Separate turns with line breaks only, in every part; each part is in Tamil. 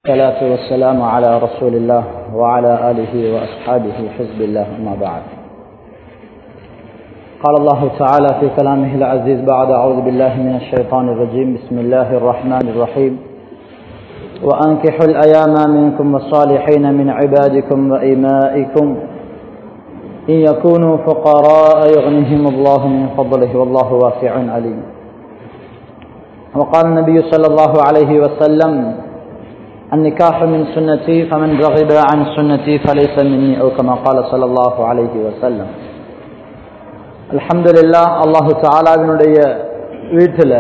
الصلاة والسلام على رسول الله وعلى آله وأصحابه حزب الله أما بعد قال الله تعالى في كلامه العزيز بعد أعوذ بالله من الشيطان الرجيم بسم الله الرحمن الرحيم وأنكحوا الأيام منكم والصالحين من عبادكم وإمائكم إن يكونوا فقراء يغنيهم الله من فضله والله واسع عليم وقال النبي صلى الله عليه وسلم النكاح من سنتي فمن رغب عن سنتي فليس مني أو كما قال صلى الله عليه وسلم الحمد لله அல்லாஹு தாலாவினுடைய வீட்டில்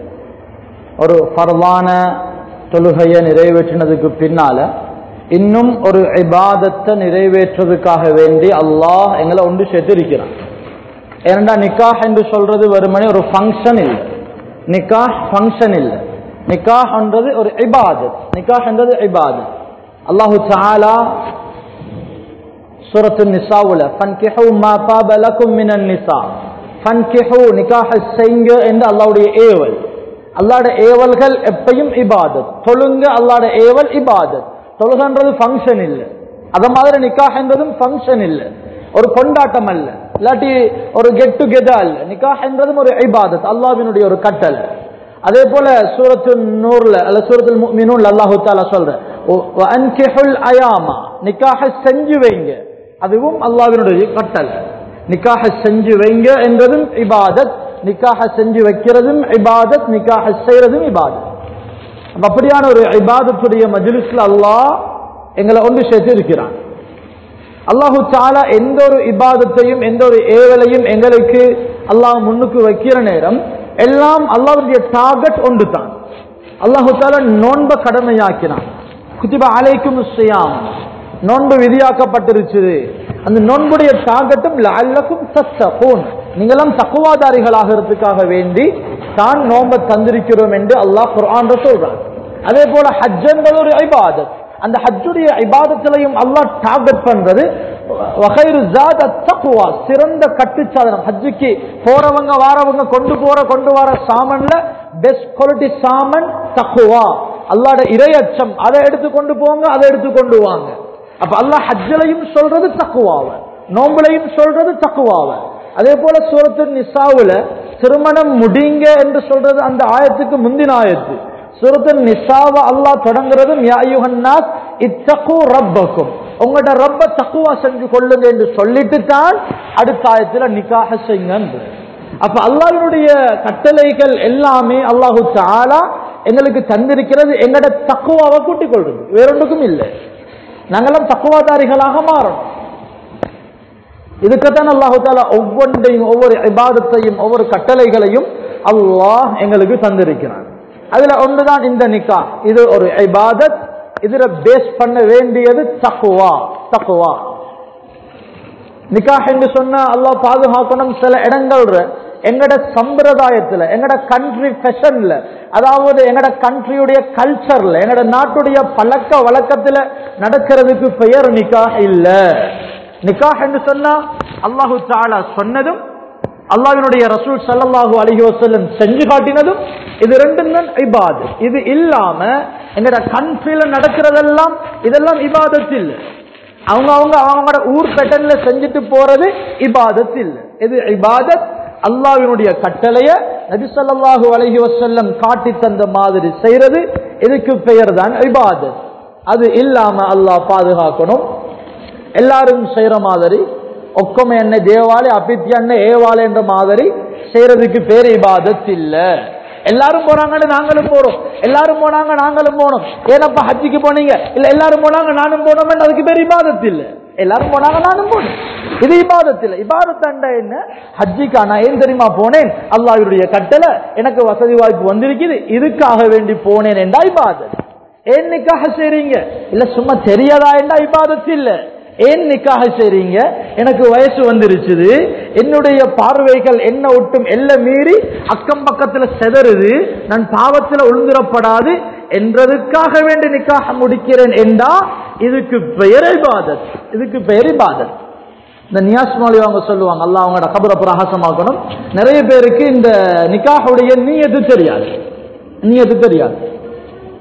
ஒரு ஃபர்வான தொழுகையை நிறைவேற்றினதுக்கு பின்னால இன்னும் ஒரு இபாதத்தை நிறைவேற்றுறதுக்காக வேண்டி அல்லாஹ் எங்களை ஒன்று சேர்த்திருக்கிறான் ஏனண்டா நிக்காஹ் என்று சொல்றது வெறுமனே ஒரு ஃபங்க்ஷன் இல்லை நிக்காஹ் ஃபங்க்ஷன் இல்லை நிக்காஹ் என்றது ஒரு இபாதத் நிக்காஹ் என்றது இபாதத் அல்லாஹு தாலா சூரத்து நிசாவுல ஃபன்கிஹு மா தாப லக்கும் மினன் நிசா ஃபன்கிஹு நிக்காஹ செய்யுங்க என்று அல்லாஹ்வுடைய ஏவல் அல்லாஹ்வுடைய ஏவல்கள் எப்பயும் இபாதத் தொழுங்க அல்லாஹ்வுடைய ஏவல் இபாதத் தொழுகன்றது ஃபங்க்ஷன் இல்லை அத மாதிரி நிக்காஹ் என்றதும் ஃபங்க்ஷன் இல்லை ஒரு கொண்டாட்டம் அல்ல இல்லாட்டி ஒரு கெட் டுகெதர் அல்ல நிக்காஹ் என்றதும் ஒரு இபாதத் அல்லாஹ்வினுடைய ஒரு கட்டளை அதே போல சூரத்து நூறுல அல்ல சூரத்தில் மீனூல் அல்லாஹு தாலா சொல்ற அயாமா நிக்காக செஞ்சு வைங்க அதுவும் அல்லாவினுடைய கட்டளை நிக்காக செஞ்சு வைங்க என்றதும் இபாதத் நிக்காக செஞ்சு வைக்கிறதும் இபாதத் நிக்காக செய்யறதும் இபாதத் அப்படியான ஒரு இபாதத்துடைய மஜிலிஸ்ல அல்லாஹ் எங்களை ஒன்று சேர்த்து இருக்கிறான் அல்லாஹு தாலா எந்த ஒரு இபாதத்தையும் எந்த ஒரு ஏவலையும் எங்களுக்கு அல்லாஹ் முன்னுக்கு வைக்கிற நேரம் எல்லாம் அல்லாவுடைய டார்கெட் ஒன்று தான் அல்லாஹு தாலா நோன்ப கடமையாக்கினான் குத்திபா அலைக்கும் செய்யாம் நோன்பு விதியாக்கப்பட்டிருச்சு அந்த நோன்புடைய டார்கெட்டும் அல்லக்கும் தத்தகூன் நீங்களும் தக்குவாதாரிகளாகிறதுக்காக வேண்டி தான் நோன்பை தந்திருக்கிறோம் என்று அல்லாஹ் குர்ஆன் சொல்றான் அதே போல ஹஜ் என்பது ஒரு ஐபாதத் அந்த ஹஜ்ஜுடைய இபாதத்திலையும் அல்லாஹ் டார்கெட் பண்றது சிறந்த கட்டுச்சாதனம் ஹஜ்ஜுக்கு போறவங்க வாரவங்க கொண்டு போற கொண்டு வர சாமன்ல பெஸ்ட் குவாலிட்டி சாமன் தக்குவா அல்லாட இரையச்சம் அதை எடுத்து கொண்டு போங்க அதை எடுத்து கொண்டு வாங்க அப்ப அல்லாஹ் ஹஜ்ஜலையும் சொல்றது தக்குவாவ நோம்புலையும் சொல்றது தக்குவாவ அதே போல சூரத்து நிசாவுல திருமணம் முடிங்க என்று சொல்றது அந்த ஆயத்துக்கு முந்தின ஆயத்து சுரத்து நிசாவ அல்லாஹ் தொடங்குறது இத்தகு ரப்பக்கும் உங்களோட ரப்ப தக்குவா செஞ்சு கொள்ளுங்க என்று சொல்லிட்டு தான் அடுத்த ஆயத்துல நிக்காக செய்யுங்க அப்ப அல்லாஹினுடைய கட்டளைகள் எல்லாமே அல்லாஹு தாலா எங்களுக்கு தந்திருக்கிறது எங்களோட தக்குவாவை கூட்டிக் கொள்றது வேறொன்றுக்கும் இல்லை நாங்கெல்லாம் தக்குவாதாரிகளாக மாறணும் இதுக்குத்தான் அல்லாஹு தாலா ஒவ்வொன்றையும் ஒவ்வொரு இபாதத்தையும் ஒவ்வொரு கட்டளைகளையும் அல்லாஹ் எங்களுக்கு தந்திருக்கிறான் அதுல ஒன்றுதான் இந்த நிக்கா இது ஒரு இபாதத் இதுல பேஸ் பண்ண வேண்டியது தக்குவா தக்குவா நிக்கா என்று சொன்னா அல்லாஹ் பாதுகாக்கணும் சில இடங்கள்ல எங்கட சம்பிரதாயத்துல எங்கட கண்ட்ரி ஃபெஷன்ல அதாவது எங்கட கண்ட்ரியுடைய கல்ச்சர்ல எங்கட நாட்டுடைய பழக்க வழக்கத்துல நடக்கிறதுக்கு பெயர் நிக்காஹ் இல்ல நிக்காஹ் என்று சொன்னா அல்லாஹு தாலா சொன்னதும் அல்லாவினுடைய ரசூல் சல்லாஹூ அலஹி வசல்லம் செஞ்சு காட்டினதும் இது ரெண்டும் தான் இபாது இது இல்லாம எங்கட கண்ட்ரில நடக்கிறதெல்லாம் இதெல்லாம் இபாதத் இல்லை அவங்க அவங்க அவங்களோட ஊர் பேட்டர்ல செஞ்சுட்டு போறது இபாதத் இல்லை இது இபாதத் அல்லாவினுடைய கட்டளைய நபி சொல்லாஹூ அலஹி வசல்லம் காட்டி தந்த மாதிரி செய்யறது இதுக்கு பெயர் தான் இபாதத் அது இல்லாம அல்லாஹ் பாதுகாக்கணும் எல்லாரும் செய்யற மாதிரி ஒக்கம என்ன தேவாலி அபித்யன்ன ஏவாலி என்ற மாதிரி செய்யறதுக்கு பேர் இபாதத் இல்ல எல்லாரும் போறாங்கன்னு நாங்களும் போறோம் எல்லாரும் போனாங்க நாங்களும் போனோம் ஏனப்பா ஹஜ்ஜிக்கு போனீங்க இல்ல எல்லாரும் போனாங்க நானும் போனோம் அதுக்கு பேர் இபாதத் இல்ல எல்லாரும் போனாங்க நானும் போனேன் இது இபாதத் இல்ல இபாதத் அண்டா என்ன ஹஜ்ஜிக்கா நான் ஏன் தெரியுமா போனேன் அல்லாஹ்வுடைய கட்டளை எனக்கு வசதி வாய்ப்பு வந்திருக்குது இதுக்காக வேண்டி போனேன் என்றா இபாதத் ஏன் நிக்காக செய்றீங்க இல்ல சும்மா தெரியாதா என்றா இபாதத் இல்ல ஏன் நிக்காக செய்றீங்க எனக்கு வயசு வந்துருச்சுது என்னுடைய பார்வைகள் என்ன ஒட்டும் எல்லாம் மீறி அக்கம் பக்கத்துல செதறுது நான் பாவத்துல உழுந்துடப்படாது என்றதுக்காக வேண்டி நிக்காக முடிக்கிறேன் என்றா இதுக்கு பெயர் இபாதத் இதுக்கு பெயர் இபாதத் இந்த நியாஸ் மொழி அவங்க சொல்லுவாங்க அல்லாஹ் அவங்களோட கபரை பிரகாசமாக்கணும் நிறைய பேருக்கு இந்த நிக்காஹுடைய நீயத்து தெரியாது நீயத்து தெரியாது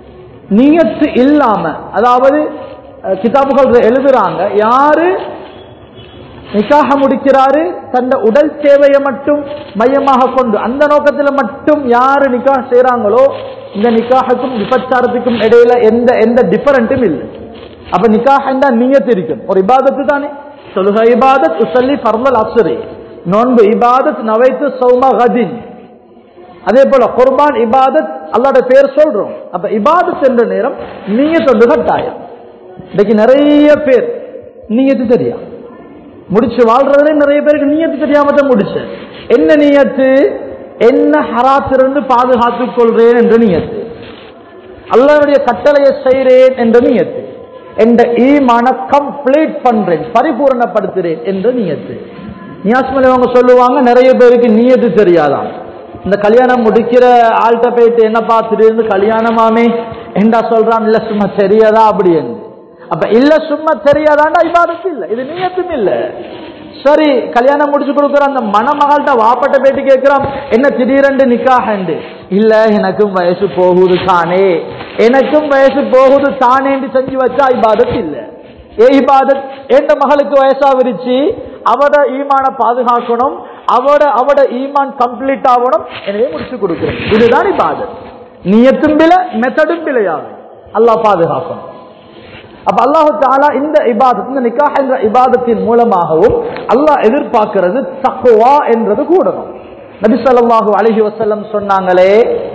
நியத்து இல்லாம அதாவது அஹ், கிதாபுகள் எழுதுறாங்க யாரு நிக்காக முடிக்கிறாரு தன் உடல் தேவையை மட்டும் மையமாக கொண்டு அந்த நோக்கத்துல மட்டும் யாரு நிக்காக செய்றாங்களோ இந்த நிக்காஹுக்கும் விபச்சாரத்துக்கும் இடையில எந்த எந்த டிஃபரண்ட்டும் இல்லை அப்ப நிக்காக நியத்து இருக்கும் ஒரு இபாதத்து தானே சொல்லுக இபாதத் உசல்லி ஃபர்மல் அஸ்ரி நோன்பு இபாதத் நவைத்து சௌம கதின் அதே போல குர்பான் இபாதத் அல்லாட பேர் சொல்றோம் அப்ப இபாதத் என்ற நேரம் நீயத் ஒன்று கட்டாயம் இன்னைக்கு நிறைய பேர் நீயத்து தெரியா முடிச்சு வாழ்றதுல நிறைய பேருக்கு நீயத்து தெரியாம தான் முடிச்சு என்ன நீயத்து என்ன ஹராத்திலிருந்து பாதுகாத்துக் கொள்றேன் என்ற நீயத்து அல்லாவுடைய கட்டளையை செய்கிறேன் என்ற நீயத்து என்ற ஈமான கம்ப்ளீட் பண்றேன் பரிபூரணப்படுத்துறேன் என்ற நீயத்து நியாஸ்மலி அவங்க சொல்லுவாங்க நிறைய பேருக்கு நீயத்து தெரியாதாம் இந்த கல்யாணம் முடிக்கிற ஆள்கிட்ட போயிட்டு என்ன பார்த்துட்டு இருந்து கல்யாணமாமே என்றா சொல்றான் இல்ல சும்மா தெரியாதா அப்படி என்று அப்ப இல்ல சும்மா தெரியாதாண்டா இபாதத்து இல்ல இது நீயத்தும் இல்ல சரி கல்யாணம் முடிச்சு கொடுக்குற அந்த மணமகள்கிட்ட வாப்பட்ட பேட்டி கேட்கிறான் என்ன திடீரென்று நிக்காகண்டு இல்ல எனக்கும் வயசு போகுது தானே எனக்கும் வயசு போகுது தானேன்னு செஞ்சு வச்சா இபாதத் இல்ல ஏ இபாதத் எந்த மகளுக்கு வயசா விரிச்சு அவட ஈமான பாதுகாக்கணும் அவட அவட ஈமான் கம்ப்ளீட் ஆகணும் எனவே முடிச்சு கொடுக்கிறேன் இதுதான் இபாதத் நீயத்தும் பிழை மெத்தடும் பிழையாகும் அல்லாஹ் பாதுகாக்கணும் அப்ப அல்லாஹு தாலா இந்த இபாதத் இந்த நிக்காஹ் என்ற இபாதத்தின் மூலமாகவும் அல்லாஹ் எதிர்பார்க்கிறது தக்குவா என்றது கூடணும் நபி ஸல்லல்லாஹு அலைஹி வஸல்லம் சொன்னாங்களே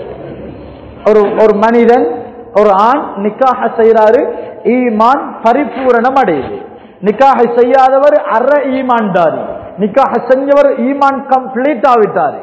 ஒரு ஒரு மனிதன் ஒரு ஆண் நிக்காஹ செய்யறாரு ஈமான் பரிபூரணம் அடையுது நிக்காஹ செய்யாதவர் அற ஈமான்தாரி நிக்காஹ செஞ்சவர் ஈமான் கம்ப்ளீட் ஆவிட்டாரு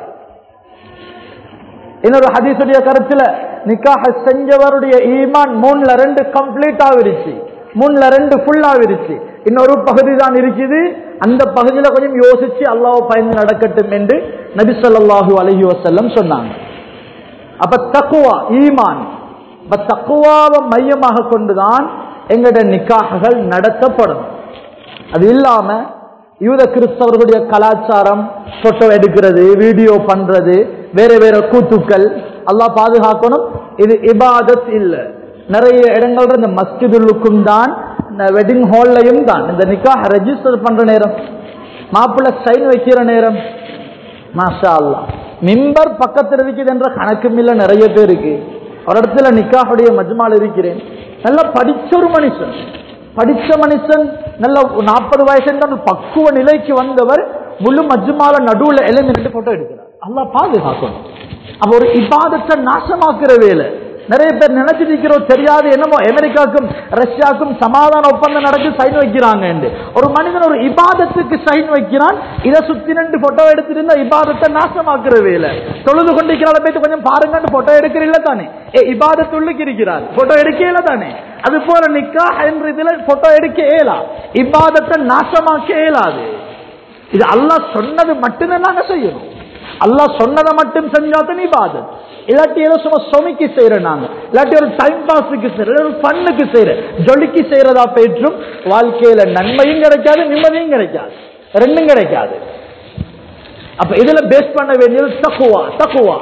இன்னொரு ஹதீசுடைய கருத்துல நிக்காஹ செஞ்சவருடைய ஈமான் மூணுல ரெண்டு கம்ப்ளீட் ஆவிருச்சு மூணுல ரெண்டு ஃபுல் ஆவிருச்சு இன்னொரு பகுதி தான் இருக்குது அந்த பகுதியில கொஞ்சம் யோசிச்சு அல்லாஹ் பயந்து நடக்கட்டும் என்று நபி ஸல்லல்லாஹு அலைஹி வஸல்லம் சொன்னாங்க அப்ப தக்குவா ஈமான் அப்ப தக்குவாவை மையமாக கொண்டுதான் எங்கட நிக்காஹகள் நடத்தப்படும் அது இல்லாம யூத கிறிஸ்தவர்களுடைய கலாச்சாரம் போட்டோ எடுக்கிறது வீடியோ பண்றது வேற வேற கூத்துக்கள் அல்லாஹ் பாதுகாக்கணும் இது இபாதத் இல்ல நிறைய இடங்கள்ல இந்த மஸ்ஜிதுல்லுக்கும் தான் வெட்டிங் ஹால்லையும் தான் இந்த நிக்காஹ் ரெஜிஸ்டர் பண்ற நேரம் மாப்பிள்ளை சைன் வைக்கிற நேரம் மாஷா அல்லா மிம்பர் பக்கத்தில் இருக்குது என்ற கணக்கும் இல்ல நிறைய பேருக்கு ஒரு இடத்துல நிக்காஹுடைய மஜ்மால் இருக்கிறேன் நல்லா படிச்ச ஒரு மனுஷன் படிச்ச மனுஷன் நல்ல நாற்பது வயசு தான் பக்குவ நிலைக்கு வந்தவர் முழு மஜ்மால நடுவுல எலும்பி நின்று போட்டோ எடுக்கிறார் அல்லாஹ் பாதுகாக்கணும் அப்ப ஒரு இபாதத்தை நாசமாக்குற வேலை நிறைய பேர் நினைச்சிட்டு இருக்கிறோம் தெரியாது என்னமோ அமெரிக்காவுக்கும் ரஷ்யாவுக்கும் சமாதான ஒப்பந்தம் நடக்கு சைன் வைக்கிறாங்க ஒரு மனிதன் ஒரு இபாதத்துக்கு சைன் வைக்கிறான் இதை சுத்தி நின்று போட்டோ எடுத்திருந்தா இபாதத்தை நாசமாக்குற வேலை தொழுது கொண்டிருக்கிறாள் போயிட்டு கொஞ்சம் பாருங்கன்னு போட்டோ எடுக்கிறீங்களா தானே ஏ இபாதத்துள்ளுக்கு இருக்கிறார் போட்டோ எடுக்கல தானே அது போல நிக்கா என்ற இதுல போட்டோ எடுக்க இயலா இபாதத்தை நாசமாக்க இயலாது இது அல்லாஹ் சொன்னது மட்டும்தான் நாங்க செய்யணும் அல்லாஹ் சொன்னதை மட்டும் செஞ்சா தான் இபாதத் இல்லாட்டி ஏதோ சும்மா சொமிக்கு செய்யறோம் நாங்க இல்லாட்டி ஒரு டைம் பாஸுக்கு செய்யற ஒரு ஃபன்னுக்கு செய்யற ஜொலிக்கு செய்யறதா பெற்றும் வாழ்க்கையில நன்மையும் கிடைக்காது நிம்மதியும் கிடைக்காது ரெண்டும் கிடைக்காது அப்ப இதுல பேஸ் பண்ண வேண்டியது தக்குவா தக்குவா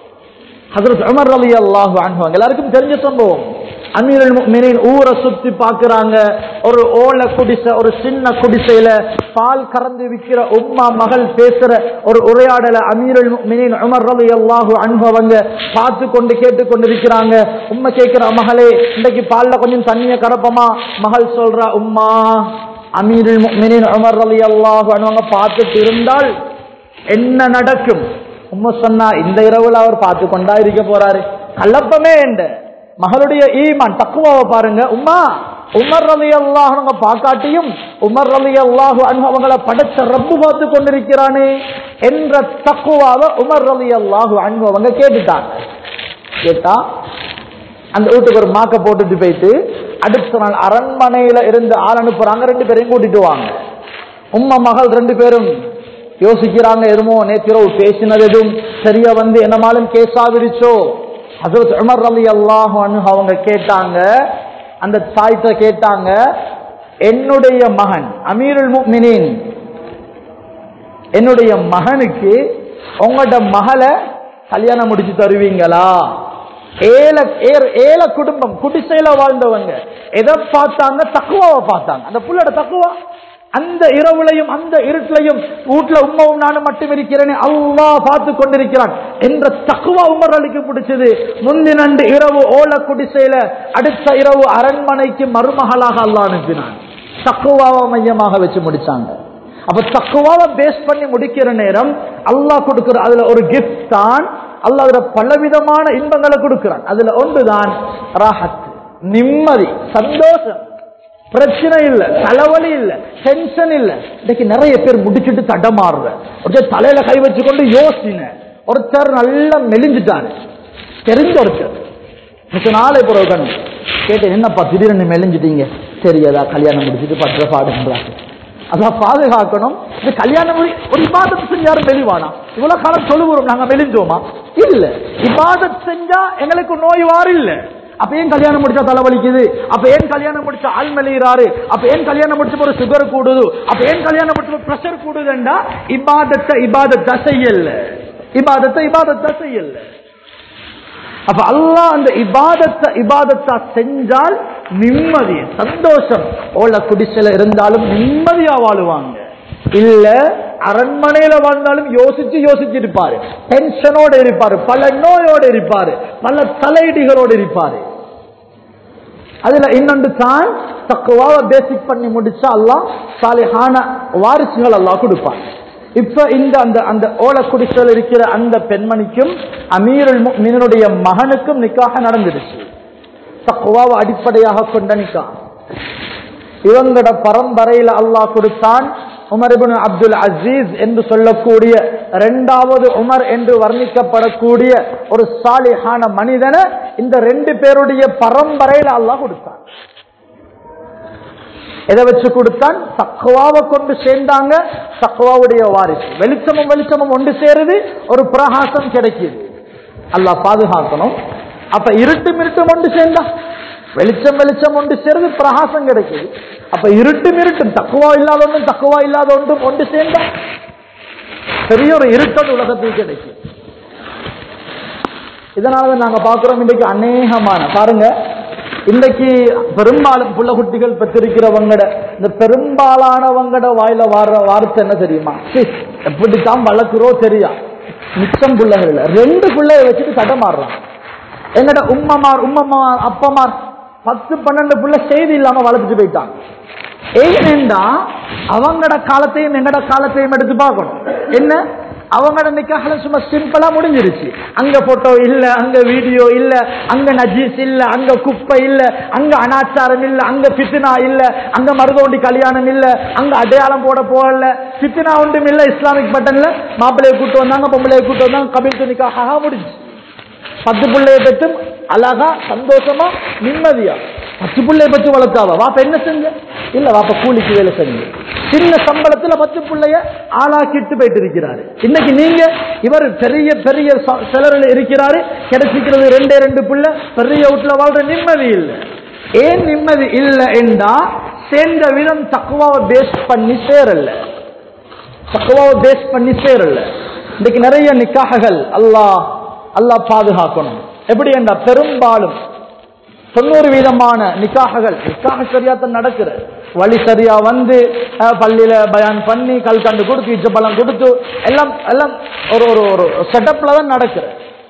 ஹசரத் உமர் ரலி அல்லாஹு அன்ஹு எல்லாருக்கும் தெரிஞ்ச சம்பவம் அமீரல் முஃமினீன் ஊரை சுத்தி பாக்குறாங்க ஒரு ஓலை குடிசை ஒரு சின்ன குடிசையில பால் கறந்து விற்கிற உம்மா மகள் பேசுற ஒரு உரையாடல அமீரல் முஃமினீன் உமர் ரலி அல்லாஹு அன்ஹு அவங்க பார்த்து கொண்டு கேட்டு கொண்டு இருக்கிறாங்க உம்மை கேட்கிற மகளே இன்னைக்கு பால்ல கொஞ்சம் தண்ணிய கரப்பமா மகள் சொல்றா உம்மா அமீருல் முஃமினீன் உமர் ரலி அல்லாஹு அன்ஹு பார்த்துட்டு இருந்தால் என்ன நடக்கும் உம்மா சொன்னா இந்த இரவுல அவர் பார்த்து கொண்டா இருக்க போறாரு கலப்பமே என்ற மகளுடைய ஈமான் தக்குவாவை பாருங்க உம்மா உமர் ரலி அல்லாஹ் பாக்காட்டியும் உமர் ரலி அல்லாஹு அவங்கள படைச்ச ரப்பு பார்த்து கொண்டிருக்கிறானே என்ற தக்குவாவை உமர் ரலி அல்லாஹு அவங்க கேட்டுட்டாங்க கேட்டா அந்த வீட்டுக்கு ஒரு மாக்க போட்டுட்டு போயிட்டு அடுத்த நாள் அரண்மனையில இருந்து ஆள் அனுப்புறாங்க ரெண்டு பேரையும் கூட்டிட்டு வாங்க உம்மா மகள் ரெண்டு பேரும் யோசிக்கிறாங்க எதுமோ நேத்திரவு பேசினது எதுவும் சரியா வந்து என்னமாலும் கேஸாவிருச்சோ ஹசரத் உமர் அலி அல்லாஹ் அவங்க கேட்டாங்க அந்த தாய்த்த கேட்டாங்க என்னுடைய மகன் அமீருல் முக்மினின் என்னுடைய மகனுக்கு உங்களோட மகளை கல்யாணம் முடிச்சு தருவீங்களா ஏல ஏர்- ஏல குடும்பம் குடிசையில வாழ்ந்தவங்க எதை பார்த்தாங்க தக்குவாவை பார்த்தாங்க அந்த புள்ளோட தக்குவா அந்த இரவுலையும் அந்த இருட்டிலையும் வீட்டுல உம்மாவும் நானும் மட்டும் இருக்கிறேன் அவ்வா பார்த்து கொண்டிருக்கிறான் என்ற தக்குவா உமர் அலிக்கு பிடிச்சது முந்தினண்டு இரவு ஓல குடிசையில அடுத்த இரவு அரண்மனைக்கு மருமகளாக அல்லாஹ் அனுப்பினான் தக்குவாவை மையமாக வச்சு முடிச்சாங்க அப்ப தக்குவாவை பேஸ் பண்ணி முடிக்கிற நேரம் அல்லாஹ் கொடுக்கிற அதுல ஒரு கிஃப்ட் தான் அல்லாஹ் அதுல பலவிதமான இன்பங்களை கொடுக்கிறான் அதுல ஒன்றுதான் ராஹத் நிம்மதி சந்தோஷம் பிரச்சனை இல்ல தலைவலி இல்ல டென்ஷன் இல்ல இன்னைக்கு நிறைய பேர் முடிச்சிட்டு தடமாறுற ஒருத்தர் தலையில கை வச்சுக்கொண்டு யோசின ஒருத்தர் நல்லா மெலிஞ்சிட்டாரு தெரிஞ்ச ஒருத்தர் மிச்ச நாளை பிறகு கண்டு கேட்டேன் என்னப்பா திடீர்னு மெலிஞ்சிட்டீங்க சரி அதா கல்யாணம் முடிச்சிட்டு பற்ற பாடுன்றாங்க அதான் பாதுகாக்கணும் இது கல்யாணம் முடி- ஒரு இபாதத் செஞ்சாரும் மெலிவானா இவ்வளவு காலம் சொல்லுவோம் நாங்க மெலிஞ்சோமா இல்ல இபாதத் செஞ்சா எங்களுக்கு நோய் வாரு இல்ல அப்ப ஏன் கல்யாணம் முடிச்சா தலைவலிக்குது அப்ப ஏன் கல்யாணம் முடிச்சா ஆள் மெலிகிறாரு அப்ப ஏன் கல்யாணம் முடிச்ச ஒரு சுகர் கூடுது அப்ப ஏன் கல்யாணம் முடிச்ச பிரஷர் கூடுதுண்டா இபாதத்தை இபாதத்தா செய்யல இபாதத்தை இபாதத்தா செய்யல அப்ப அல்லாஹ் அந்த இபாதத்தை இபாதத்தா செஞ்சால் நிம்மதி சந்தோஷம் ஓல குடிசையில இருந்தாலும் நிம்மதியா வாழுவாங்க இல்ல அரண்மனையில வாழ்ந்தாலும் யோசிச்சு யோசிச்சு இருப்பாரு டென்ஷனோட இருப்பாரு பல நோயோட இருப்பாரு பல தலையீடுகளோடு இருப்பாரு அதுல இன்னொன்று தான் தக்குவாவை பேசிக் பண்ணி முடிச்சா அல்லாஹ் சாலிஹான வாரிசுகள் அல்லாஹ் கொடுப்பான் இப்ப இந்த அந்த அந்த ஓல குடிசல் இருக்கிற அந்த பெண்மணிக்கும் அமீருல் மீனுடைய மகனுக்கும் நிக்காக நடந்துடுச்சு தக்குவாவை அடிப்படையாக கொண்ட நிக்கா இவங்களோட பரம்பரையில அல்லாஹ் கொடுத்தான் உமர் இப்னு அப்துல் அசீஸ் என்று சொல்லக்கூடிய இரண்டாவது உமர் என்று வர்ணிக்கப்படக்கூடிய ஒரு சாலிஹான மனிதனை இந்த ரெண்டு பேருடைய பரம்பரையில அல்லாஹ் கொடுத்தான் எதை வச்சு கொடுத்தான் தக்குவாவை கொண்டு சேர்ந்தாங்க தக்குவாவுடைய வாரிசு வெளிச்சமும் வெளிச்சமும் ஒன்று சேருது ஒரு பிரகாசம் கிடைக்குது அல்லாஹ் பாதுகாக்கணும் அப்ப இருட்டும் இருட்டும் ஒன்று சேர்ந்தா வெளிச்சம் வெளிச்சம் ஒன்று சேருது பிரகாசம் கிடைக்குது அப்ப இருட்டும் இருட்டும் தக்குவா இல்லாத ஒன்றும் தக்குவா இல்லாத ஒன்றும் ஒன்று சேர்ந்தா பெரிய ஒரு இருட்டம் உலகத்துக்கு கிடைக்கும் இதனாலதான் நாங்க பாக்குறோம் இன்றைக்கு அநேகமான பாருங்க இன்றைக்கு பெரும்பாலும் புள்ள குட்டிகள் பெற்றிருக்கிறவங்கட இந்த பெரும்பாலானவங்கட வாயில வாடுற வார்த்தை என்ன தெரியுமா சி, எப்படித்தான் வளர்க்குறோம் தெரியா மிச்சம் பிள்ளைகள் இல்ல ரெண்டு பிள்ளைய வச்சுட்டு தடமாறுறான் எங்கட உம்மமார் உம்மமார் அப்பமார் பத்து பன்னெண்டு புள்ள செய்தி இல்லாம வளர்த்துட்டு போயிட்டாங்க ஏனென்றா அவங்கட காலத்தையும் எங்கட காலத்தையும் எடுத்து பார்க்கணும் என்ன அவங்களோட நிக்காக சும்மா சிம்பிளா முடிஞ்சிருச்சு அங்க போட்டோ இல்ல அங்க வீடியோ இல்ல அங்க நஜீஸ் இல்ல அங்க குப்பை இல்ல அங்க அனாச்சாரம் இல்ல அங்க பித்னா இல்ல அங்க மருதோண்டி கல்யாணம் இல்ல அங்க அடையாளம் போட போகல பித்னா ஒன்றும் இல்ல இஸ்லாமிக் பட்டன்ல மாப்பிள்ளைய கூட்டு வந்தாங்க பொம்பளைய கூட்டு வந்தாங்க கபில் துணிக்காக முடிஞ்சு பத்து பிள்ளைய பெற்று அழகா சந்தோஷமா நிம்மதியா பத்து பிள்ளைய பெற்று வளர்த்தாவா வாப்ப என்ன செஞ்ச இல்ல வாப்ப கூலிக்கு வேலை செஞ்சு சின்ன சம்பளத்துல பத்து பிள்ளைய ஆளாக்கிட்டு போயிட்டு இருக்கிறாரு இன்னைக்கு நீங்க இவர் பெரிய பெரிய ச- சிலரில் இருக்கிறாரு கிடைச்சிக்கிறது ரெண்டே ரெண்டு பிள்ளை பெரிய வீட்டுல வாழ்ற நிம்மதி இல்லை ஏன் நிம்மதி இல்லை என்றா சேர்ந்த விதம் தக்குவாவை பேஸ் பண்ணி சேரல தக்குவாவை பேஸ் பண்ணி சேரல இன்னைக்கு நிறைய நிக்காககள் அல்லாஹ் அல்லாஹ் பாதுகாக்கணும் எப்படி என்றா பெரும்பாலும் தொண்ணூறு வீதமான நிக்காககள் நிக்காக சரியாத்தான் நடக்கிற வழி சரியா வந்து அஹ், பள்ளியில பயான் பண்ணி கல்கண்டு கொடுத்து இச்சப்பழம் கொடுத்து எல்லாம் எல்லாம் ஒரு ஒரு ஒரு செட்டப்ல தான் நடக்கிற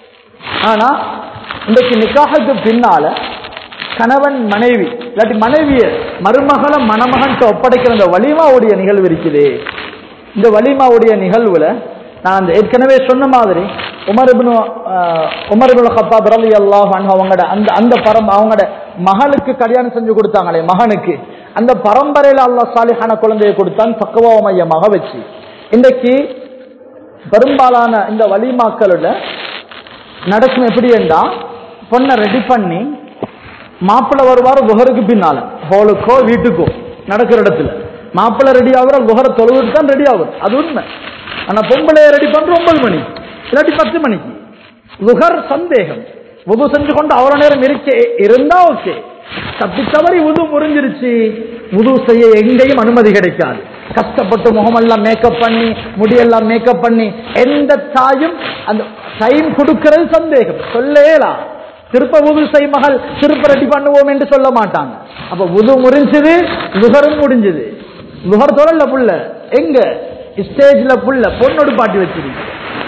ஆனா இன்றைக்கு நிக்காகுக்கு பின்னால கணவன் மனைவி இல்லாட்டி மனைவிய மருமகளை மணமகன்ட்டு ஒப்படைக்கிற இந்த வலிமாவுடைய நிகழ்வு இருக்குது இந்த வலிமாவுடைய நிகழ்வுல நான் அந்த ஏற்கனவே சொன்ன மாதிரி உமர் இப்னு அஹ், உமர் இப்னு கத்தாப் ரலியல்லாஹு அன்ஹு அவங்களோட அந்த அந்த பரம் அவங்களோட மகளுக்கு கல்யாணம் செஞ்சு கொடுத்தாங்களே மகனுக்கு அந்த பரம்பரையில அல்லாஹ் சாலிஹான குழந்தையை கொடுத்தான் பக்குவ மையமாக வச்சு இன்றைக்கு பெரும்பாலான இந்த வலிமாக்களோட நடக்கும் எப்படி என்றா பொண்ணை ரெடி பண்ணி மாப்பிள்ளை வருவார் புகருக்கு பின்னால ஹோலுக்கோ வீட்டுக்கோ நடக்கிற இடத்துல மாப்பிள்ளை ரெடி ஆகுற புகர தொழுவுக்கு தான் ரெடி ஆகும் அது உண்மை ஆனா பொம்பளைய ரெடி பண்ற ஒன்பது மணி இல்லாட்டி பத்து மணிக்கு புகர் சந்தேகம் உது செஞ்சு கொண்டு அவ்வளவு நேரம் இருக்கே இருந்தா ஓகே தப்பி தவறி உது முறிஞ்சிருச்சு உது செய்ய எங்கேயும் அனுமதி கிடைக்காது கஷ்டப்பட்டு முகமெல்லாம் மேக்கப் பண்ணி முடியெல்லாம் மேக்கப் பண்ணி எந்த தாயும் அந்த டைம் கொடுக்கிறது சந்தேகம் சொல்லேலாம் திருப்ப உது செய் மகள் திருப்ப ரெடி பண்ணுவோம் என்று சொல்ல மாட்டாங்க அப்ப உது முடிஞ்சது லுகரும் முடிஞ்சது லுகர் தொடர்ல புள்ள எங்க ஸ்டேஜ்ல புள்ள பொண்ணோடு பாட்டி வச்சிருக்கு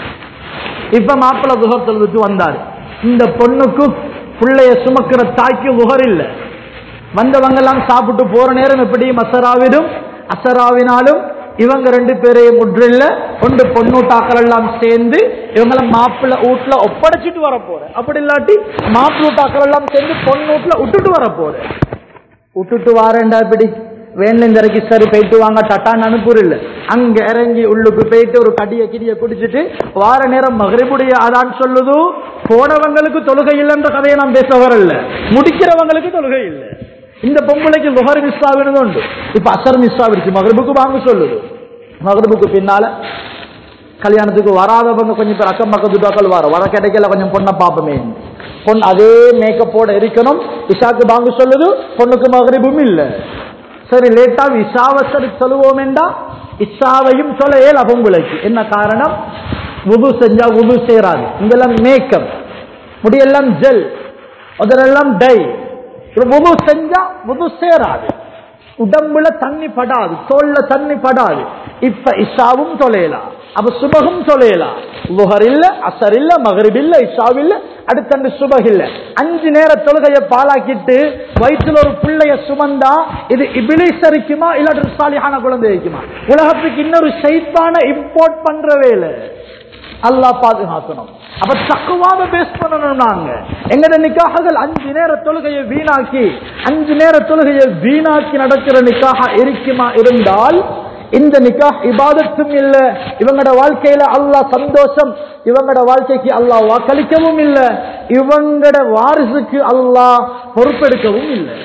இப்ப மாப்பிள்ள லுகர் தொழுதுட்டு வந்தாரு இந்த பொண்ணுக்கு பிள்ளைய சுமக்கிற தாய்க்கு லுகர் இல்ல வந்தவங்க எல்லாம் சாப்பிட்டு போற நேரம் எப்படி அசராவிடும் அசராவினாலும் இவங்க ரெண்டு பேரையும் முற்றில்ல கொண்டு பொண்ணூட்டாக்கள் எல்லாம் சேர்ந்து இவங்கள மாப்பிள்ள வீட்டுல ஒப்படைச்சிட்டு வர போற அப்படி இல்லாட்டி மாப்பிள்ளூட்டாக்கள் எல்லாம் சேர்ந்து பொண்ணூட்டுல விட்டுட்டு வர போற விட்டுட்டு வாரேன்டா இப்படி வேன்ல இந்த இறக்கி சரி போயிட்டு வாங்க டட்டான்னு அனுப்புற இல்ல அங்க இறங்கி உள்ளுக்கு போயிட்டு ஒரு கடிய கிடிய குடிச்சிட்டு வார நேரம் மகரிபுடைய அதான் சொல்லுது போனவங்களுக்கு தொழுகை இல்லைன்ற கதையை நான் பேச வரல முடிக்கிறவங்களுக்கு தொழுகை இல்லை இந்த பொம்பளைக்கு லுஹர் மிஸ் ஆகுறது உண்டு இப்ப அசர் மிஸ் ஆகிடுச்சு மகரிபுக்கு வாங்க சொல்லுது மகரிபுக்கு பின்னால கல்யாணத்துக்கு வராதவங்க கொஞ்சம் பேர் அக்கம் பக்கத்துட்டாக்கள் வர வர கிடைக்கல கொஞ்சம் பொண்ணை பாப்பமே பொண்ணு அதே மேக்கப்போட இருக்கணும் இஷாக்கு பாங்கு சொல்லுது பொண்ணுக்கு மகரிபும் இல்ல சரி லேட்டா இஷாவை சரி சொல்லுவோமேண்டா இஷாவையும் சொல்ல ஏல பொம்பளைக்கு என்ன காரணம் உது செஞ்சா உது சேராது இங்கெல்லாம் மேக்கப் முடியெல்லாம் ஜெல் அதெல்லாம் டை உது செஞ்சா உது சேராது உடம்புல தண்ணி படாது தோல்ல தண்ணி படாது இப்ப இஷாவும் தொலையலாம் அப்ப சுபகும் தொலையலாம் லுஹர் இல்ல அசர் இல்ல மகரிப் இல்ல இஷாவு இல்ல அடுத்தண்டு சுபக இல்ல அஞ்சு நேர தொழுகைய பாலாக்கிட்டு வயிற்றுல ஒரு பிள்ளைய சுமந்தா இது இபிலிஸ் இருக்குமா இல்லாட்டி சாலியான குழந்தை இருக்குமா உலகத்துக்கு இன்னொரு சைத்தான இம்போர்ட் பண்ற வேலை அல்லாஹ் பாதுகாக்கணும் அப்ப தக்குவாத பேஸ் பண்ணணும் நாங்க எங்கட நிக்காகங்கள் அஞ்சு நேர தொழுகையை வீணாக்கி அஞ்சு நேர தொழுகையை வீணாக்கி நடக்கிற நிக்காக இருக்குமா இருந்தால் இந்த நிக்காஹ் இபாதத்தும் இல்ல இவங்கட வாழ்க்கையில அல்லாஹ் சந்தோஷம் இவங்கட வாழ்க்கைக்கு அல்லாஹ் வாக்களிக்கவும் இல்ல இவங்கட வாரிசுக்கு அல்லாஹ் பொறுப்பெடுக்கவும் இல்லை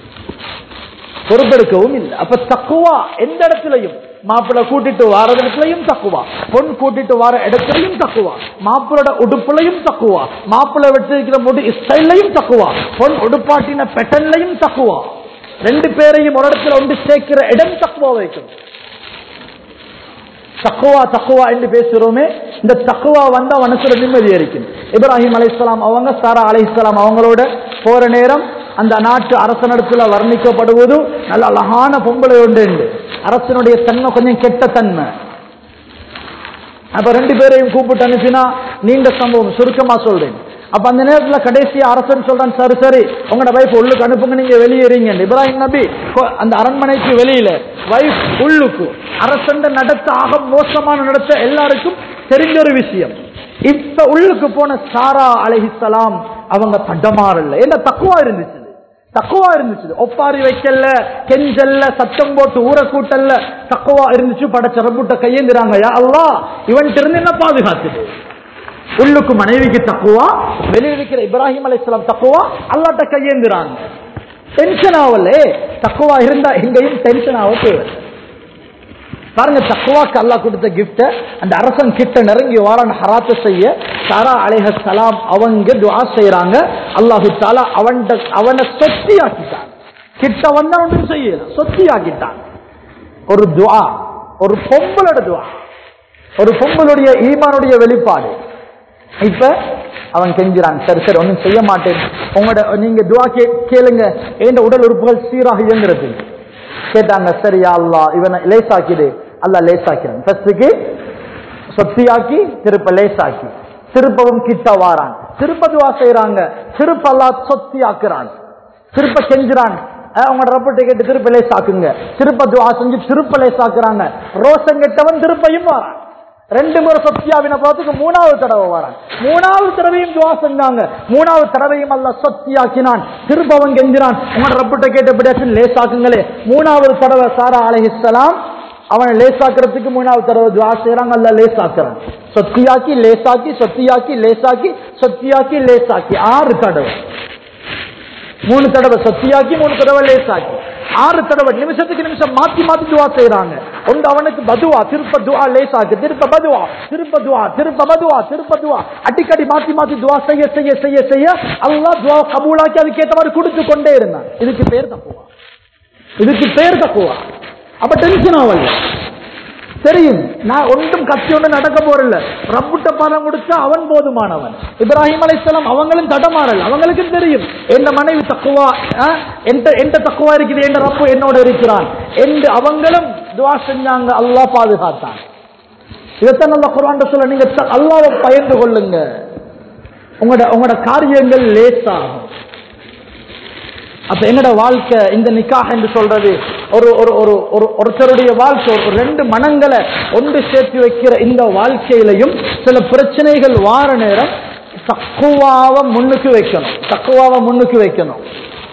பொறுப்பெடுக்கவும் இல்லை அப்ப தக்குவா எந்த இடத்துலையும் மாப்பிள்ளை கூட்டிட்டு வார இடத்துலையும் தக்குவா பொன் கூட்டிட்டு வார இடத்துலையும் தக்குவா மாப்பிளோட உடுப்புலையும் தக்குவா மாப்பிள்ளை வச்சிருக்கிற முடி ஸ்டைல்லையும் தக்குவா பொன் உடுப்பாட்டின பெட்டன்லையும் தக்குவா ரெண்டு பேரையும் ஒரு இடத்துல ஒன்று சேர்க்கிற இடம் தக்குவா வைக்கும் தக்குவா தக்குவா என்று பேசுறோமே இந்த தக்குவா வந்தா மனசுல நிம்மதி இருக்கும் இப்ராஹிம் அலைஹிஸ்ஸலாம் அவங்க சாரா அலைஹிஸ்ஸலாம் அவங்களோட போற நேரம் அந்த நாட்டு அரசனிடத்துல வர்ணிக்கப்படுவது நல்ல அழகான பொம்பளை உண்டு அரசனுடைய தன்மை கொஞ்சம் கெட்ட தன்மை அப்ப ரெண்டு பேரையும் கூப்பிட்டு அனுப்பினா நீண்ட சம்பவம் சுருக்கமா சொல்றேன் அப்ப அந்த நேரத்துல கடைசி அரசன் சொல்றான் சரி சரி உங்களோட வைஃப் உள்ளுக்கு அனுப்புங்க நீங்க வெளியேறீங்க இப்ராஹிம் நபி கொ- அந்த அரண்மனைக்கு வெளியில வைஃப் உள்ளுக்கு அரசன் நடத்த ஆக மோசமான நடத்த எல்லாருக்கும் தெரிஞ்ச ஒரு விஷயம் இப்ப உள்ளுக்கு போன சாரா அலைஹிஸ்ஸலாம் அவங்க தண்டமாறல ஏன்னா தக்குவா இருந்துச்சு தக்குவா இருந்துச்சு ஒப்பாரி வைக்கல கெஞ்சல்ல சத்தம் போட்டு ஊற கூட்டல்ல தக்குவா இருந்துச்சு படைச்ச ரப்புட்ட கையேந்துறாங்க யா அல்லாஹ் இவன் இருந்து என்ன பாதுகாத்துது உள்ளுக்கு மனைவிக்கு தக்குவா வெளியே இருக்கிற இப்ராஹிம் அலைஹிஸ்ஸலாம் தக்குவா அல்லாட்ட கையேந்துறாங்க டென்ஷன் ஆகலே தக்குவா இருந்தா எங்கேயும் டென்ஷன் ஆக தேவை பாருங்க தக்குவாக்கு அல்லாஹ் கொடுத்த கிஃப்ட அந்த அரசன் கிட்ட நெருங்கி வாரான் ஹராத்த செய்ய சாரா அலைஹ சலாம் அவங்க துஆ செய்யறாங்க அல்லாஹு தாலா அவன் அவனை சொத்தி ஆக்கிட்டான் கிட்ட வந்தா ஒன்றும் செய்யல சொத்தி ஆக்கிட்டான் ஒரு துஆ ஒரு பொம்பளோட துஆ ஒரு பொம்பளுடைய ஈமானுடைய வெளிப்பாடு இப்ப அவன் கெஞ்சுறான் சரி சரி ஒன்றும் செய்ய மாட்டேன் உங்களோட நீங்க துவா கே கேளுங்க எந்த உடல் உறுப்புகள் சீராக இயங்குறது கேட்டாங்க சரியா அல்லா இவனை லேசாக்கிடு அல்லாஹ் லேசாக்கிறான் ஃபர்ஸ்டுக்கு சொத்தியாக்கி திருப்ப லேசாக்கி திருப்பவும் கிட்ட வாரான் திருப்ப துவா செய்யறாங்க திருப்ப அல்லாஹ் சொத்தி ஆக்குறான் திருப்ப கெஞ்சுறான் அஹ் உங்களோட ரப்பட்டை கேட்டு திருப்ப லேசாக்குங்க திருப்ப துவா செஞ்சு திருப்ப லேசாக்குறாங்க ரோசம் கெட்டவன் திருப்பையும் வாரான் ரெண்டு முறை சத்தியாவின பார்த்துக்கு மூணாவது தடவை வரான் மூணாவது தடவையும் துவா செஞ்சாங்க மூணாவது தடவையும் அல்ல சத்தியாக்கினான் திருப்பவன் கெஞ்சினான் உங்களோட ரப்பிட்ட கேட்டபடியாச்சும் லேசாக்குங்களே மூணாவது தடவை சாரா அலைஹிஸ்ஸலாம் அவனை லேசாக்குறதுக்கு மூணாவது தடவை துவா செய்யறாங்க அல்ல லேசாக்குறான் சொத்தியாக்கி லேசாக்கி சொத்தியாக்கி லேசாக்கி சொத்தியாக்கி லேசாக்கி ஆறு தடவை மூணு தடவை சத்தியாக்கி மூணு தடவை லேசாக்கி ஆறு தடவை நிமிஷத்துக்கு நிமிஷம் மாத்தி மாத்தி துவா செய்யறாங்க ஒன்று அவனுக்கு பதுவா திருப்ப துவா லேசாக்கு திருப்ப பதுவா திருப்ப துவா திருப்ப பதுவா திருப்ப துவா அடிக்கடி மாத்தி மாத்தி துவா செய்ய செய்ய செய்ய செய்ய அல்லாஹ் துவா கபூலாக்கி அதுக்கு ஏற்ற மாதிரி கொடுத்து கொண்டே இருந்தான் இதுக்கு பேர் தப்புவா இதுக்கு பேர் தப்புவா அப்ப டென்ஷன் ஆகல தெரியும் நான் ஒன்றும் கத்தி ஒன்று நடக்க போறல ரப்புட்ட பணம் கொடுத்தா அவன் போதுமானவன் இப்ராஹிம் அலைஹிஸ்ஸலாம் அவங்களும் தடமாறல் அவங்களுக்கும் தெரியும் எந்த மனைவி தக்குவா எந்த எந்த தக்குவா இருக்குது எந்த ரப்பு என்னோட இருக்கிறான் என்று அவங்களும் துவா செஞ்சாங்க அல்லாஹ் பாதுகாத்தான் இதைத்தான் நல்ல குரான் சொல்ல நீங்க த- அல்லாஹ்வை பயந்து கொள்ளுங்க உங்களோட உங்களோட காரியங்கள் லேசாகும் அப்ப எங்கட வாழ்க்கை இந்த நிக்காஹ் என்று சொல்றது ஒரு ஒரு ஒரு ஒரு ஒருத்தருடைய வாழ்க்கை ஒரு ரெண்டு மனங்களை ஒன்று சேர்த்து வைக்கிற இந்த வாழ்க்கையிலையும் சில பிரச்சனைகள் வார நேரம் தக்குவாவை முன்னுக்கு வைக்கணும் தக்குவாவை முன்னுக்கு வைக்கணும்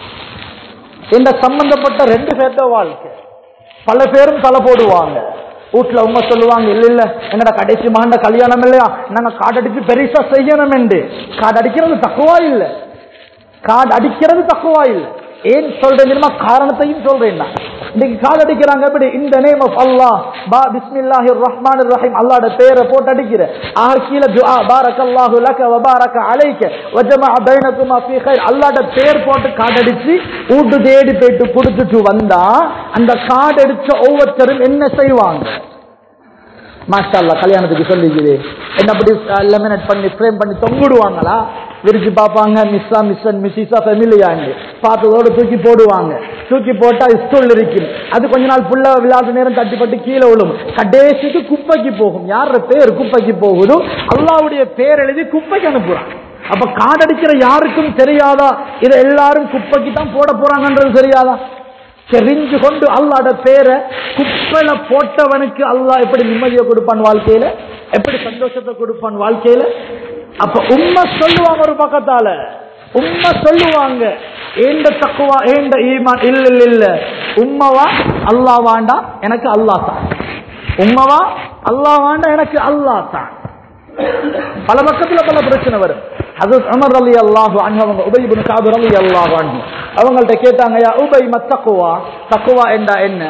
இந்த சம்பந்தப்பட்ட ரெண்டு பேர்த்த வாழ்க்கை பல பேரும் தலை போடுவாங்க வீட்டுல உங்க சொல்லுவாங்க இல்ல இல்ல என்னடா கடைசி மாண்ட கல்யாணம் இல்லையா நாங்க காடடிச்சு பெருசா செய்யணும் என்று காடு அடிக்கிறது தக்குவா இல்ல காடு அடிக்கிறது தக்குவா இல்ல ஏன் சொல்றேன் தெரியுமா காரணத்தையும் சொல்றேன் நான் இன்னைக்கு கால் அடிக்கிறாங்க எப்படி இந்த நேம் ஆஃப் அல்லாஹ் பா பிஸ்மில்லாஹிர் ரஹ்மானிர் ரஹீம் அல்லாஹ்ட பேரை போட்டு அடிக்கிற ஆக கீழே துஆ பாரக்கல்லாஹு லக வ பாரக அலைக வ ஜமஅ பைனகுமா ஃபீ கைர் அல்லாஹ்ட பேர் போட்டு கார்டு அடிச்சு வீட்டு தேடி போயிட்டு கொடுத்துட்டு வந்தா அந்த கார்டு அடிச்ச ஒவ்வொருத்தரும் என்ன செய்வாங்க மாஷா அல்லாஹ் கல்யாணத்துக்கு சொல்லிக்குது என்ன அப்படி லெமினேட் பண்ணி ஃப்ரேம் பண்ணி தொங்கிடுவாங்களா விரிச்சு பார்ப்பாங்க மிஸ்ஸா மிஸ்ஸன் மிஸ்ஸா ஃபெமிலியாண்டு பார்த்ததோட தூக்கி போடுவாங்க தூக்கி போட்டா ஸ்டூல் இருக்கும் அது கொஞ்ச நாள் புள்ள விளையாட்டு நேரம் தட்டிப்பட்டு கீழே விழும் கடைசிக்கு குப்பைக்கு போகும் யார பேர் குப்பைக்கு போகுதோ அல்லாவுடைய பேர் எழுதி குப்பைக்கு அனுப்புறான் அப்ப காடடிக்கிற யாருக்கும் தெரியாதா இதை எல்லாரும் குப்பைக்கு தான் போட போறாங்கன்றது தெரியாதா தெரிஞ்சு கொண்டு அல்லாட பேரை குப்பையில போட்டவனுக்கு அல்லாஹ் எப்படி நிம்மதியை கொடுப்பான் வாழ்க்கையில எப்படி சந்தோஷத்தை கொடுப்பான் வாழ்க்கையில அப்ப உண்மை சொல்லுவாங்க ஒரு பக்கத்தால உண்மை சொல்லுவாங்க ஏண்ட தக்குவா ஏண்ட ஈமான் இல்ல இல்ல இல்ல உம்மவா அல்லாஹ் வாண்டா எனக்கு அல்லாஹ் தான் உம்மவா அல்லாஹ் வாண்டா எனக்கு அல்லாஹ் தான் பல பக்கத்துல பல பிரச்சனை வரும் அது அமர் அலி அல்லாஹு அன்ஹு அவங்க உபை இப்னு காபிர் அலி அல்லாஹு அன்ஹு அவங்கள்ட்ட கேட்டாங்க யா உபை மத்தக்குவா தக்குவா என்றா என்ன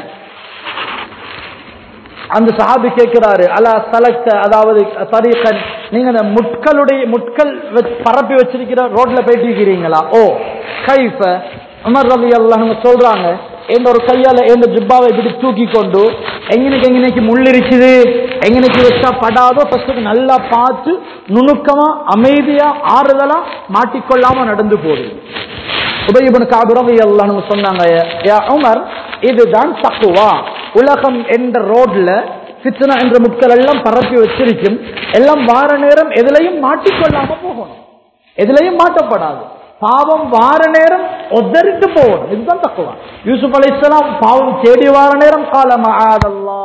அந்த சஹாபி கேட்கிறாரு அலா சலக்த அதாவது தரீகன் நீங்க அந்த முட்களுடைய முட்கள் வச்சு- பரப்பி வச்சிருக்கிற ரோட்ல போயிட்டு இருக்கிறீங்களா ஓ கைஃப உமர் ரலி அல்லாஹ் சொல்றாங்க எந்த ஒரு கையால எந்த ஜிப்பாவை இப்படி தூக்கி கொண்டு எங்கனைக்கு எங்கனைக்கு முள் இருக்குது எங்கனைக்கு வச்சா படாதோ ஃபர்ஸ்ட் நல்லா பார்த்து நுணுக்கமா அமைதியா ஆறுதலா மாட்டிக்கொள்ளாம நடந்து போகுது உபயபன் காபுரம் எல்லாம் சொன்னாங்க யா உமர் இதுதான் தக்குவா உலகம் என்ற ரோட்ல ஃபித்னா என்ற முட்கள் எல்லாம் பரப்பி வச்சிருக்கும் எல்லாம் வார நேரம் எதுலையும் மாட்டிக்கொள்ளாம போகணும் எதுலையும் மாட்டப்படாது பாவம் வார நேரம் ஒதறிட்டு போகணும் இதுதான் தக்குவா யூசுப் அலைஹிஸ்ஸலாம் பாவம் தேடி வார நேரம் காலம் ஆதல்லா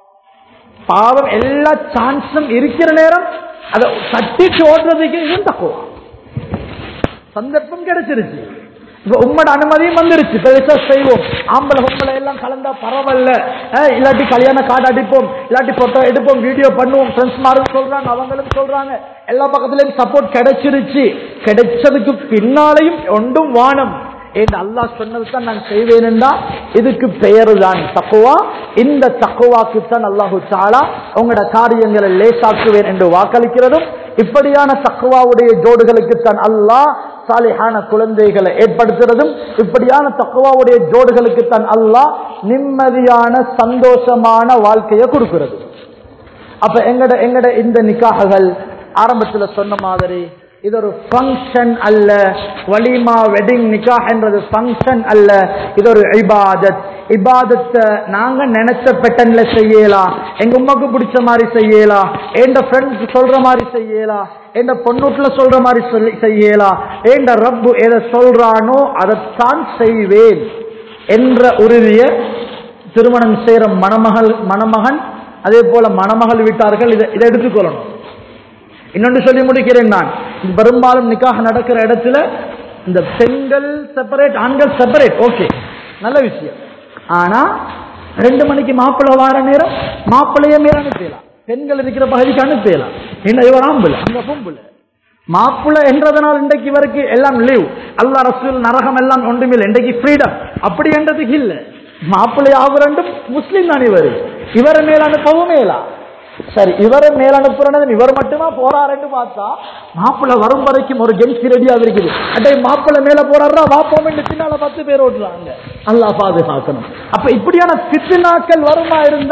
பாவம் எல்லா சான்ஸும் இருக்கிற நேரம் அதை தட்டிட்டு ஓடுறதுக்கு இதுவும் தக்குவா சந்தர்ப்பம் கிடைச்சிருச்சு இப்ப உம்மோட அனுமதியும் வந்துருச்சு பெருசா செய்வோம் ஆம்பளை பொம்பளை எல்லாம் கலந்தா பரவாயில்ல அஹ், இல்லாட்டி கல்யாண கார்டு அடிப்போம் இல்லாட்டி போட்டோ எடுப்போம் வீடியோ பண்ணுவோம் ஃப்ரெண்ட்ஸ் மாரும் சொல்றாங்க அவங்களும் சொல்றாங்க எல்லா பக்கத்துலயும் சப்போர்ட் கிடைச்சிருச்சு கிடைச்சதுக்கு பின்னாலையும் ஒன்றும் வானம் ஏன் அல்லாஹ் சொன்னது தான் நான் செய்வேன்டா இதுக்கு பெயர் தான் தக்குவா இந்த தக்குவாக்கு தான் அல்லாஹு தாலா உங்களோட காரியங்களை லேசாக்குவேன் என்று வாக்களிக்கிறதும் இப்படியான தக்குவாவுடைய ஜோடுகளுக்கு தான் அல்லாஹ் சாலிஹான குழந்தைகளை ஏற்படுத்துறதும் இப்படியான தக்குவாவுடைய ஜோடுகளுக்கு தான் அல்லாஹ் நிம்மதியான சந்தோஷமான வாழ்க்கையை கொடுக்கிறது அப்ப எங்கட எங்கட இந்த நிக்காககள் ஆரம்பத்துல சொன்ன மாதிரி இது ஒரு ஃபங்க்ஷன் அல்ல வலிமா வெட்டிங் நிக்காஹ் என்றது ஃபங்க்ஷன் அல்ல இது ஒரு இபாதத் இபாதத்தை நாங்க நினைச்ச பெட்டன்ல செய்யலாம் எங்க உமாக்கு பிடிச்ச மாதிரி செய்யலாம் எந்த ஃப்ரெண்ட்ஸ் சொல்ற மாதிரி செய்யலாம் எந்த பொண்ணுட்டுல சொல்ற மாதிரி சொல்லி செய்யலாம் எந்த ரப்பு எதை சொல்றானோ அதைத்தான் செய்வேன் என்ற உறுதியை திருமணம் செய்யற மணமகள் மணமகன் அதே போல மணமகள் வீட்டார்கள் இதை இதை எடுத்துக்கொள்ளணும் இன்னொன்று சொல்லி முடிக்கிறேன் நான் இது பெரும்பாலும் நிக்காக நடக்கிற இடத்துல இந்த பெண்கள் செப்பரேட் ஆண்கள் செப்பரேட் ஓகே நல்ல விஷயம் ஆனா ரெண்டு மணிக்கு மாப்பிள்ளை வார நேரம் மாப்பிள்ளைய மேல அனுப்பலாம் பெண்கள் இருக்கிற பகுதிக்கு அனுப்பலாம் என்ன இவர் ஆம்புல அங்க பொம்புல மாப்பிள்ளை என்றதனால் இன்றைக்கு இவருக்கு எல்லாம் லீவ் அல்லா ரசூல் நரகம் எல்லாம் ஒன்றுமில்லை இன்றைக்கு ஃப்ரீடம் அப்படி என்றதுக்கு இல்ல மாப்பிள்ளை ஆகுறண்டும் முஸ்லீம் தான் இவர் இவரை மேல அனுப்பவும் மேலா சரி இவரை மேல அனுப்புறது இவர் மட்டுமா போறாருன்னு பார்த்தா மாப்பிள்ளை வரும் வரைக்கும் ஒரு கென்சி ரெடியா இருக்குது அட்டை மாப்பிள்ளை மேல போறாரா வாப்போம் பின்னால பத்து பேர் ஓட்டுறாங்க அல்லாஹ் பாதுகாக்கணும் அப்ப இப்படியான பித்துனாக்கள் வருமா இருந்தா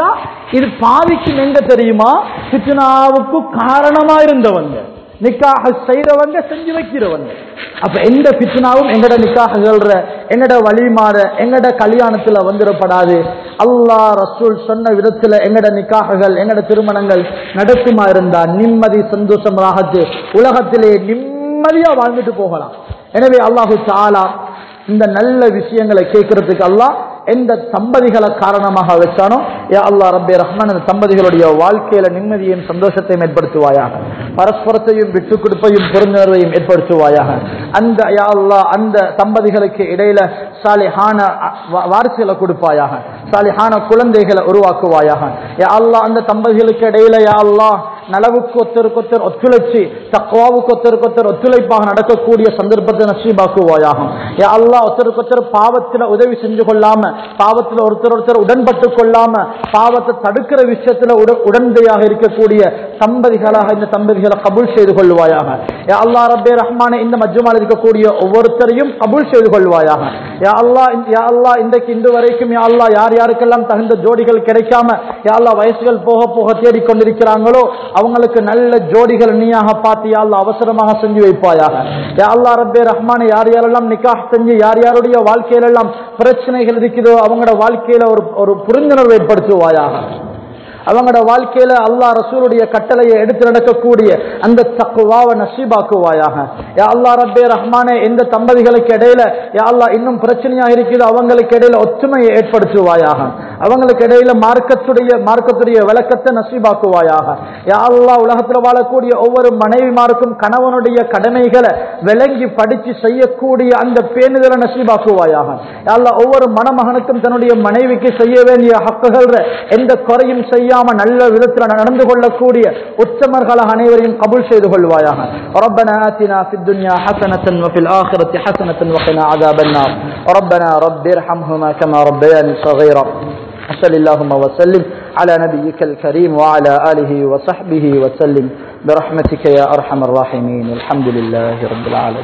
இது பாதிக்கும் எங்க தெரியுமா ஃபித்னாவுக்கு காரணமா இருந்தவங்க நிக்காக செய்யறவங்க செஞ்சு வைக்கிறவங்க அப்ப எந்த பித்னாவும் எங்கட நிக்காக சொல்ற எங்கட வழிமாற எங்கட கல்யாணத்துல வந்துடப்படாது அல்லாஹ் ரசூல் சொன்ன விதத்துல எங்கட நிக்காககள் எங்கட திருமணங்கள் நடக்குமா இருந்தா நிம்மதி சந்தோஷம் ராகத்து உலகத்திலே நிம்மதியா வாழ்ந்துட்டு போகலாம் எனவே அல்லாஹு தாலா இந்த நல்ல விஷயங்களை கேட்கறதுக்கு அல்லாஹ் எந்த தம்பதிகளை காரணமாக வச்சானோ யா அல்லாஹ் ரப்பே ரஹ்மான் அந்த தம்பதிகளுடைய வாழ்க்கையில நிம்மதியையும் சந்தோஷத்தையும் ஏற்படுத்துவாயாக பரஸ்பரத்தையும் விட்டு கொடுப்பையும் பெருந்தர்வையும் ஏற்படுத்துவாயாக அந்த யா அல்லாஹ் அந்த தம்பதிகளுக்கு இடையில சாலிஹான வா- வாரிசுகளை கொடுப்பாயாக சாலிஹான குழந்தைகளை உருவாக்குவாயாக யா அல்லாஹ் அந்த தம்பதிகளுக்கு இடையில யா அல்லாஹ் நலவுக்கு ஒத்தருக்கு ஒத்தர் ஒத்துழைச்சி தக்குவாவுக்கு ஒத்தருக்கு ஒத்தர் ஒத்துழைப்பாக நடக்கக்கூடிய சந்தர்ப்பத்தை நசீபாக்குவாயாகும் யா அல்லாஹ் ஒருத்தருக்கு ஒருத்தர் பாவத்துல உதவி செஞ்சு கொள்ளாம பாவத்துல ஒருத்தர் ஒருத்தர் உடன்பட்டு கொள்ளாம பாவத்தை தடுக்கிற விஷயத்துல உட- உடந்தையாக இருக்கக்கூடிய தம்பதிகளாக இந்த தம்பதிகளை கபூல் செய்து கொள்வாயாக யா அல்லாஹ் ரப்பே ரஹ்மானே இந்த மஜ்ஜுமால் இருக்கக்கூடிய ஒவ்வொருத்தரையும் கபூல் செய்து கொள்வாயாக யா அல்லாஹ் இந்த- யா அல்லாஹ் இன்றைக்கு இன்று வரைக்கும் யா அல்லாஹ் யார் யாருக்கெல்லாம் தகுந்த ஜோடிகள் கிடைக்காம யா அல்லாஹ் வயசுகள் போக போக தேடிக்கொண்டிருக்கிறாங்களோ அவங்களுக்கு நல்ல ஜோடிகள் நீயாக பார்த்து யா அல்லாஹ் அவசரமாக செஞ்சு வைப்பாயாக யா அல்லாஹ் ரப்பே ரஹ்மானே யார் யாரெல்லாம் நிக்காஹ் செஞ்சு யார் யாருடைய வாழ்க்கையில எல்லாம் பிரச்சனைகள் இருக்குதோ அவங்களோட வாழ்க்கையில ஒரு ஒரு புரிந்துணர்வு ஏற்படுத்துவாயாக அவங்களோட வாழ்க்கையில அல்லாஹ் ரசூலுடைய கட்டளையை எடுத்து நடக்கக்கூடிய அந்த தக்குவாவை நசீபாக்குவாயாக யா அல்லாஹ் ரப்பே ரஹ்மானே எந்த தம்பதிகளுக்கு இடையில யா அல்லாஹ் இன்னும் பிரச்சனையா இருக்குது அவங்களுக்கு இடையில ஒற்றுமையை ஏற்படுத்துவாயாக அவங்களுக்கு இடையில மார்க்கத்துடைய மார்க்கத்துடைய விளக்கத்தை நசீபாக்குவாயாக யா அல்லாஹ் உலகத்தில் வாழக்கூடிய ஒவ்வொரு மனைவிமாருக்கும் கணவனுடைய கடமைகளை விளங்கி படிச்சு செய்யக்கூடிய அந்த பேணுதலை நசீபாக்குவாயாக யா அல்லாஹ் ஒவ்வொரு மணமகனுக்கும் தன்னுடைய மனைவிக்கு செய்ய வேண்டிய ஹக்குகள் எந்த குறையும் செய்யாம நல்ல விதத்தில் நடந்து கொள்ளக்கூடிய உத்தமர்களாக அனைவரையும் கபூல் செய்து கொள்வாயாக ربنا آتنا في الدنيا حسنة وفي الآخرة حسنة وقنا عذاب النار ربنا رب ارحمهما كما ربياني صغيرا صل اللهم وسلم على نبيك الكريم وعلى آله وصحبه وسلم برحمتك يا أرحم الراحمين والحمد لله رب العالمين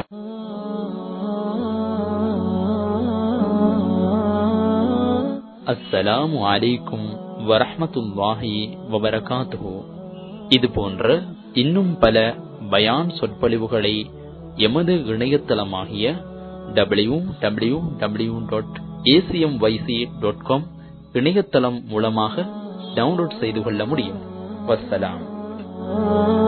அஸ்ஸலாமு அலைக்கும் வரஹ்மத்துல்லாஹி வபரகாத்துஹு இது போன்ற இன்னும் பல பயான் சொற்பொழிவுகளை எமது இணையதளமாகிய W W W dot ACM YC dot com இணையதளம் மூலமாக டவுன்லோட் செய்து கொள்ள முடியும் வஸ்ஸலாம்